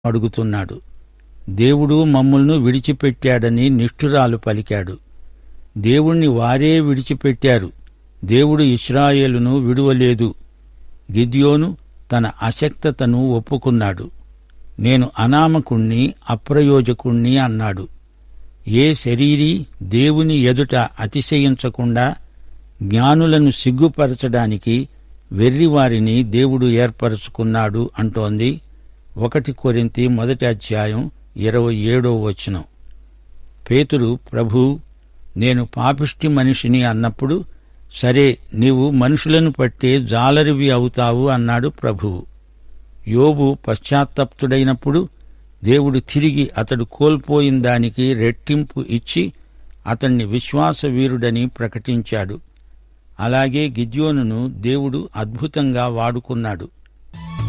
అడుగుతున్నాడు దేవుడు మమ్ములను విడిచిపెట్టాడని నిష్ఠురాలు పలికాడు దేవుణ్ణి వారే విడిచిపెట్టారు దేవుడు ఇస్రాయేలును విడువలేదు గిద్యోను తన అశక్తతను ఒప్పుకున్నాడు నేను అనామకుణ్ణి అప్రయోజకుణ్ణి అన్నాడు ఏ శరీరీ దేవుని ఎదుట అతిశయించకుండా జ్ఞానులను సిగ్గుపరచడానికి వెర్రివారిని దేవుడు ఏర్పరచుకున్నాడు అంటోంది ఒకటి కొరింతి మొదటి అధ్యాయం ఇరవై ఏడో వచనం పేతురు ప్రభూ నేను పాపిష్టి మనిషిని అన్నప్పుడు సరే నీవు మనుషులను పట్టే జాలరివి అవుతావు అన్నాడు ప్రభువు యోబు పశ్చాత్తప్తుడైనప్పుడు దేవుడు తిరిగి అతడు కోల్పోయిన దానికి రెట్టింపు ఇచ్చి అతన్ని విశ్వాసవీరుడని ప్రకటించాడు అలాగే గిద్యోనును దేవుడు అద్భుతంగా వాడుకున్నాడు